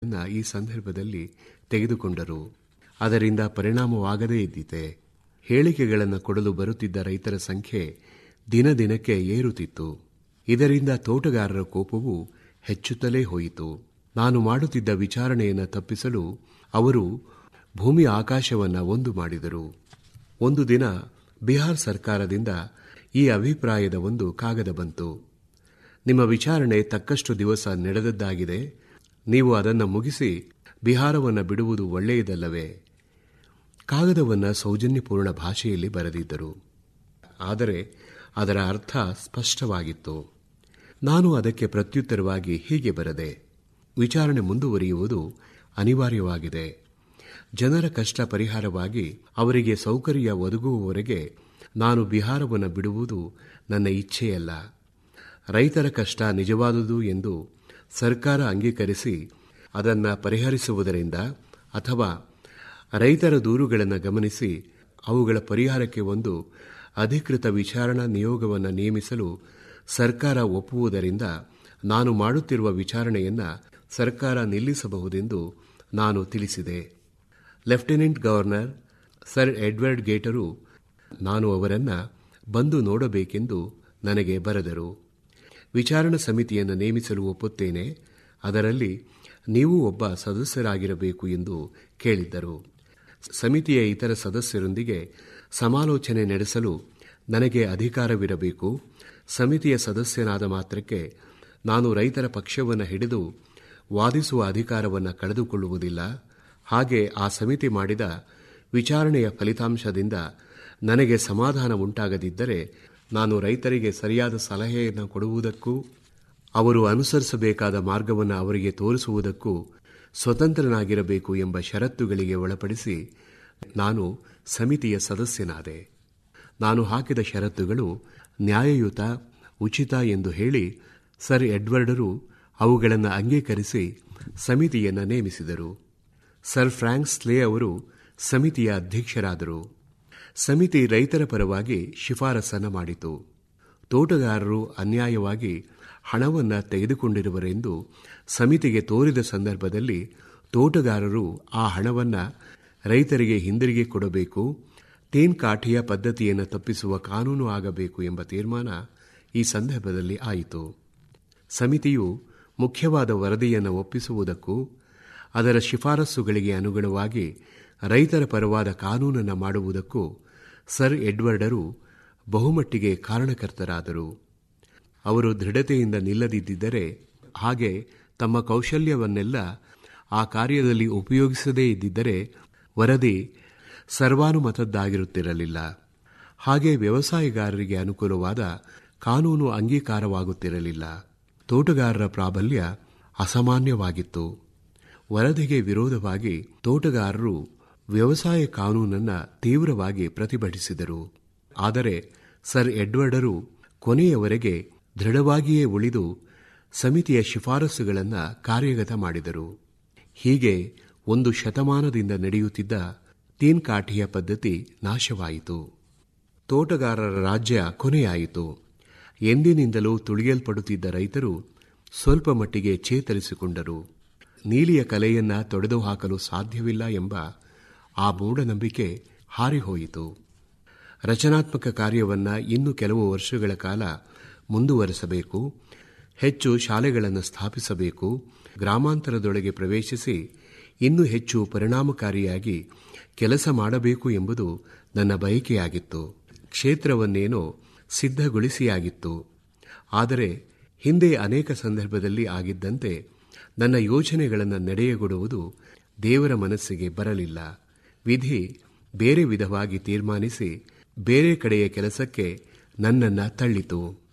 ಈ ಸಂದರ್ಭದಲ್ಲಿ ತೆಗೆದುಕೊಂಡರು ಅದರಿಂದ ಪರಿಣಾಮವಾಗದೇ ಇದ್ದಿತೆ ಹೇಳಿಕೆಗಳನ್ನು ಕೊಡಲು ಬರುತ್ತಿದ್ದ ರೈತರ ಸಂಖ್ಯೆ ದಿನ ದಿನಕ್ಕೆ ಏರುತ್ತಿತ್ತು ಇದರಿಂದ ತೋಟಗಾರರ ಕೋಪವು ಹೆಚ್ಚುತ್ತಲೇ ಹೋಯಿತು ನಾನು ಮಾಡುತ್ತಿದ್ದ ವಿಚಾರಣೆಯನ್ನು ತಪ್ಪಿಸಲು ಅವರು ಭೂಮಿ ಆಕಾಶವನ್ನು ಒಂದು ಮಾಡಿದರು ಒಂದು ದಿನ ಬಿಹಾರ್ ಸರ್ಕಾರದಿಂದ ಈ ಅಭಿಪ್ರಾಯದ ಒಂದು ಕಾಗದ ಬಂತು ನಿಮ್ಮ ವಿಚಾರಣೆ ತಕ್ಕಷ್ಟು ದಿವಸ ನಡೆದದ್ದಾಗಿದೆ ನೀವು ಅದನ್ನು ಮುಗಿಸಿ ಬಿಹಾರವನ್ನು ಬಿಡುವುದು ಒಳ್ಳೆಯದಲ್ಲವೇ ಕಾಗದವನ್ನು ಸೌಜನ್ಯಪೂರ್ಣ ಭಾಷೆಯಲ್ಲಿ ಬರೆದಿದ್ದರು ಆದರೆ ಅದರ ಅರ್ಥ ಸ್ಪಷ್ಟವಾಗಿತ್ತು ನಾನು ಅದಕ್ಕೆ ಪ್ರತ್ಯುತ್ತರವಾಗಿ ಹೀಗೆ ಬರೆದೆ ವಿಚಾರಣೆ ಮುಂದುವರಿಯುವುದು ಅನಿವಾರ್ಯವಾಗಿದೆ ಜನರ ಕಷ್ಟ ಪರಿಹಾರವಾಗಿ ಅವರಿಗೆ ಸೌಕರ್ಯ ಒದಗುವವರೆಗೆ ನಾನು ಬಿಹಾರವನ್ನು ಬಿಡುವುದು ನನ್ನ ಇಚ್ಛೆಯಲ್ಲ ರೈತರ ಕಷ್ಟ ನಿಜವಾದುದು ಎಂದು ಸರ್ಕಾರ ಅಂಗೀಕರಿಸಿ ಅದನ್ನು ಪರಿಹರಿಸುವುದರಿಂದ ಅಥವಾ ರೈತರ ದೂರುಗಳನ್ನು ಗಮನಿಸಿ ಅವುಗಳ ಪರಿಹಾರಕ್ಕೆ ಒಂದು ಅಧಿಕೃತ ವಿಚಾರಣಾ ನಿಯೋಗವನ್ನು ನೇಮಿಸಲು ಸರ್ಕಾರ ಒಪ್ಪುವುದರಿಂದ ನಾನು ಮಾಡುತ್ತಿರುವ ವಿಚಾರಣೆಯನ್ನು ಸರ್ಕಾರ ನಿಲ್ಲಿಸಬಹುದೆಂದು ನಾನು ತಿಳಿಸಿದೆ ಲೆಫ್ಟಿನೆಂಟ್ ಗವರ್ನರ್ ಸರ್ ಎಡ್ವರ್ಡ್ ಗೇಟರು ನಾನು ಅವರನ್ನು ಬಂದು ನೋಡಬೇಕೆಂದು ನನಗೆ ಬರೆದರು ವಿಚಾರಣಾ ಸಮಿತಿಯನ್ನು ನೇಮಿಸಲು ಒಪ್ಪುತ್ತೇನೆ ಅದರಲ್ಲಿ ನೀವು ಒಬ್ಬ ಸದಸ್ಯರಾಗಿರಬೇಕು ಎಂದು ಕೇಳಿದ್ದರು ಸಮಿತಿಯ ಇತರ ಸದಸ್ಯರೊಂದಿಗೆ ಸಮಾಲೋಚನೆ ನಡೆಸಲು ನನಗೆ ಅಧಿಕಾರವಿರಬೇಕು ಸಮಿತಿಯ ಸದಸ್ಯನಾದ ಮಾತ್ರಕ್ಕೆ ನಾನು ರೈತರ ಪಕ್ಷವನ್ನು ಹಿಡಿದು ವಾದಿಸುವ ಅಧಿಕಾರವನ್ನು ಕಳೆದುಕೊಳ್ಳುವುದಿಲ್ಲ ಹಾಗೆ ಆ ಸಮಿತಿ ಮಾಡಿದ ವಿಚಾರಣೆಯ ಫಲಿತಾಂಶದಿಂದ ನನಗೆ ಸಮಾಧಾನ ಉಂಟಾಗದಿದ್ದರೆ ನಾನು ರೈತರಿಗೆ ಸರಿಯಾದ ಸಲಹೆಯನ್ನು ಕೊಡುವುದಕ್ಕೂ ಅವರು ಅನುಸರಿಸಬೇಕಾದ ಮಾರ್ಗವನ್ನು ಅವರಿಗೆ ತೋರಿಸುವುದಕ್ಕೂ ಸ್ವತಂತ್ರನಾಗಿರಬೇಕು ಎಂಬ ಷರತ್ತುಗಳಿಗೆ ಒಳಪಡಿಸಿ ನಾನು ಸಮಿತಿಯ ಸದಸ್ಯನಾದೆ ನಾನು ಹಾಕಿದ ಷರತ್ತುಗಳು ನ್ಯಾಯಯುತ ಉಚಿತ ಎಂದು ಹೇಳಿ ಸರ್ ಎಡ್ವರ್ಡರು ಅವುಗಳನ್ನು ಅಂಗೀಕರಿಸಿ ಸಮಿತಿಯನ್ನು ನೇಮಿಸಿದರು ಸರ್ ಫ್ರಾಂಕ್ ಸ್ಲೇ ಅವರು ಸಮಿತಿಯ ಅಧ್ಯಕ್ಷರಾದರು ಸಮಿತಿ ರೈತರ ಪರವಾಗಿ ಶಿಫಾರಸನ್ನು ಮಾಡಿತು ತೋಟಗಾರರು ಅನ್ಯಾಯವಾಗಿ ಹಣವನ್ನು ತೆಗೆದುಕೊಂಡಿರುವರೆಂದು ಸಮಿತಿಗೆ ತೋರಿದ ಸಂದರ್ಭದಲ್ಲಿ ತೋಟಗಾರರು ಆ ಹಣವನ್ನು ರೈತರಿಗೆ ಹಿಂದಿರುಗಿ ಕೊಡಬೇಕು ತೇನ್ ಕಾಠಿಯ ಪದ್ಧತಿಯನ್ನು ತಪ್ಪಿಸುವ ಕಾನೂನು ಆಗಬೇಕು ಎಂಬ ತೀರ್ಮಾನ ಈ ಸಂದರ್ಭದಲ್ಲಿ ಆಯಿತು ಸಮಿತಿಯು ಮುಖ್ಯವಾದ ವರದಿಯನ್ನು ಒಪ್ಪಿಸುವುದಕ್ಕೂ ಅದರ ಶಿಫಾರಸುಗಳಿಗೆ ಅನುಗುಣವಾಗಿ ರೈತರ ಪರವಾದ ಕಾನೂನನ್ನು ಮಾಡುವುದಕ್ಕೂ ಸರ್ ಎಡ್ವರ್ಡರು ಬಹುಮಟ್ಟಿಗೆ ಕಾರಣಕರ್ತರಾದರು ಅವರು ದೃಢತೆಯಿಂದ ನಿಲ್ಲದಿದ್ದರೆ ಹಾಗೆ ತಮ್ಮ ಕೌಶಲ್ಯವನ್ನೆಲ್ಲ ಆ ಕಾರ್ಯದಲ್ಲಿ ಉಪಯೋಗಿಸದೇ ಇದ್ದಿದ್ದರೆ ವರದಿ ಸರ್ವಾನುಮತದ್ದಾಗಿರುತ್ತಿರಲಿಲ್ಲ ಹಾಗೆ ವ್ಯವಸಾಯಗಾರರಿಗೆ ಅನುಕೂಲವಾದ ಕಾನೂನು ಅಂಗೀಕಾರವಾಗುತ್ತಿರಲಿಲ್ಲ ತೋಟಗಾರರ ಪ್ರಾಬಲ್ಯ ಅಸಾಮಾನ್ಯವಾಗಿತ್ತು ವರದಿಗೆ ವಿರೋಧವಾಗಿ ತೋಟಗಾರರು ವ್ಯವಸಾಯ ಕಾನೂನನ್ನು ತೀವ್ರವಾಗಿ ಪ್ರತಿಭಟಿಸಿದರು ಆದರೆ ಸರ್ ಎಡ್ವರ್ಡರು ಕೊನೆಯವರೆಗೆ ದೃಢವಾಗಿಯೇ ಉಳಿದು ಸಮಿತಿಯ ಶಿಫಾರಸುಗಳನ್ನು ಕಾರ್ಯಗತ ಮಾಡಿದರು ಹೀಗೆ ಒಂದು ಶತಮಾನದಿಂದ ನಡೆಯುತ್ತಿದ್ದ ತೀನ್ ಕಾಠಿಯ ಪದ್ಧತಿ ನಾಶವಾಯಿತು ತೋಟಗಾರರ ರಾಜ್ಯ ಕೊನೆಯಾಯಿತು ಎಂದಿನಿಂದಲೂ ತುಳಿಯಲ್ಪಡುತ್ತಿದ್ದ ರೈತರು ಸ್ವಲ್ಪ ಮಟ್ಟಿಗೆ ಚೇತರಿಸಿಕೊಂಡರು ನೀಲಿಯ ಕಲೆಯನ್ನ ತೊಡೆದು ಹಾಕಲು ಸಾಧ್ಯವಿಲ್ಲ ಎಂಬ ಆ ಮೂಢನಂಬಿಕೆ ಹಾರಿಹೋಯಿತು ರಚನಾತ್ಮಕ ಕಾರ್ಯವನ್ನು ಇನ್ನು ಕೆಲವು ವರ್ಷಗಳ ಕಾಲ ಮುಂದುವರೆಸಬೇಕು ಹೆಚ್ಚು ಶಾಲೆಗಳನ್ನು ಸ್ಥಾಪಿಸಬೇಕು ಗ್ರಾಮಾಂತರದೊಳಗೆ ಪ್ರವೇಶಿಸಿ ಇನ್ನೂ ಹೆಚ್ಚು ಪರಿಣಾಮಕಾರಿಯಾಗಿ ಕೆಲಸ ಮಾಡಬೇಕು ಎಂಬುದು ನನ್ನ ಬಯಕೆಯಾಗಿತ್ತು ಕ್ಷೇತ್ರವನ್ನೇನೋ ಸಿದ್ಧಗೊಳಿಸಿಯಾಗಿತ್ತು ಆದರೆ ಹಿಂದೆ ಅನೇಕ ಸಂದರ್ಭದಲ್ಲಿ ಆಗಿದ್ದಂತೆ ನನ್ನ ಯೋಚನೆಗಳನ್ನು ನಡೆಯಗೊಡುವುದು ದೇವರ ಮನಸ್ಸಿಗೆ ಬರಲಿಲ್ಲ ವಿಧಿ ಬೇರೆ ವಿಧವಾಗಿ ತೀರ್ಮಾನಿಸಿ ಬೇರೆ ಕಡೆಯ ಕೆಲಸಕ್ಕೆ ನನ್ನನ್ನು ತಳ್ಳಿತು